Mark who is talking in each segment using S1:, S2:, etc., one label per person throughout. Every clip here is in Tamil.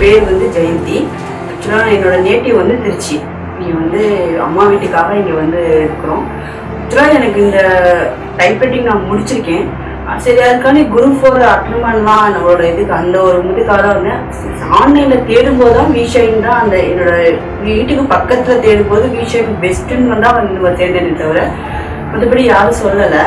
S1: பேர் வந்து ஜெயந்தி ஆக்சுவலாக என்னோட நேட்டிவ் வந்து திருச்சி இங்கே வந்து அம்மா வீட்டுக்காக இங்கே வந்து இருக்கிறோம் ஆக்சுவலாக எனக்கு இந்த டைப்ரைட்டிங் நான் முடிச்சிருக்கேன் அஹ் சரி அதுக்காண்டி குரூப் ஃபோர் அட்டன் பண்ணலாம் நம்மளோட இதுக்கு அந்த ஒரு இதுக்காக தான் வந்தேன் ஆன்லைனில் தேடும்போது தான் விஷயம் தான் அந்த என்னோட வீட்டுக்கு பக்கத்தில் தேடும்போது விஷயம் பெஸ்ட்டுன்னு தான் வந்து நம்ம தேர்ந்தேனே தவிர மற்றபடி யாரும் சொல்லலை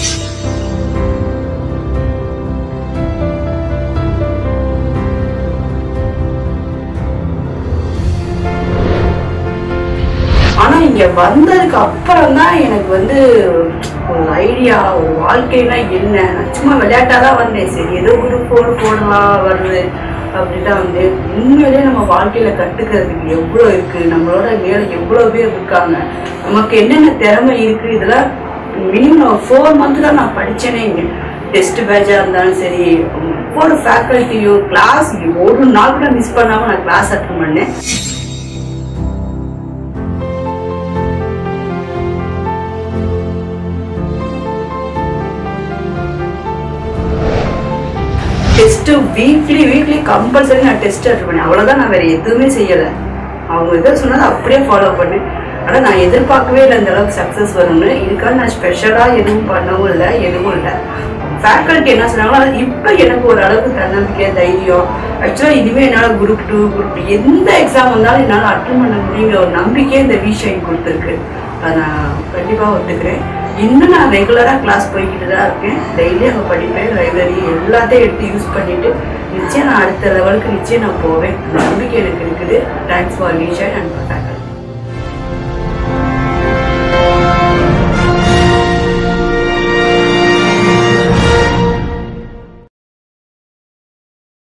S1: ஆனா இங்க வந்ததுக்கு அப்புறம் தான் எனக்கு வந்து ஒரு ஐடியா ஒரு வாழ்க்கைனா என்ன நான் சும்மா விளையாட்டா தான் வந்தேன் சரி ஏதோ ஒரு போன் போடலாம் வருது அப்படிதான் வந்து உண்மையிலேயே நம்ம வாழ்க்கையில கத்துக்கிறதுக்கு எவ்வளவு இருக்கு நம்மளோட மேல எவ்வளவு பேர் இருக்காங்க நமக்கு என்னென்ன திறமை இருக்கு இதெல்லாம் மினிமம் ஃபோர் மந்த் தான் நான் படிச்சேனே இங்க டெஸ்ட் பேட்சாக இருந்தாலும் சரி ஒவ்வொரு ஃபேக்கல்ட்டியும் கிளாஸ் ஒரு நாள் கூட மிஸ் பண்ணாம நான் கிளாஸ் அட்டன் பண்ணேன் டெஸ்ட் வீக்லி வீக்லி கம்பல்சரி நான் டெஸ்ட் அட்டன் பண்ணேன் அவ்வளோதான் நான் வேற எதுவுமே செய்யலை அவங்க எதை சொன்னதை அப்படியே ஃபாலோ பண்ணேன் ஆனால் நான் எதிர்பார்க்கவே இல்லை இந்த அளவுக்கு சக்ஸஸ் வரும்னு இதுக்காக நான் ஸ்பெஷலாக எதுவும் பண்ணவும் இல்லை எதுவும் இல்லை ஃபேக்கல்ட்டி என்ன சொன்னாங்களோ அது இப்போ எனக்கு ஒரு அளவுக்கு தன்னம்பிக்கை தைரியம் ஆக்சுவலாக இதுவே என்னால் குரூப் டூ குரூப் எந்த எக்ஸாம் வந்தாலும் என்னால் அட்டன் பண்ண முடியுங்கிற ஒரு நம்பிக்கையே இந்த விஷயம் கொடுத்துருக்கு அதை நான் கண்டிப்பாக ஒத்துக்கிறேன் இன்னும் நான் ரெகுலராக கிளாஸ் போய்கிட்டு தான் இருக்கேன் டெய்லி அங்கே படிப்பேன் லைப்ரரி எல்லாத்தையும் எடுத்து யூஸ் பண்ணிட்டு நிச்சயம் நான் அடுத்த லெவலுக்கு நிச்சயம் நான் போவேன் அந்த நம்பிக்கை எனக்கு இருக்குது thanks for vision and faculty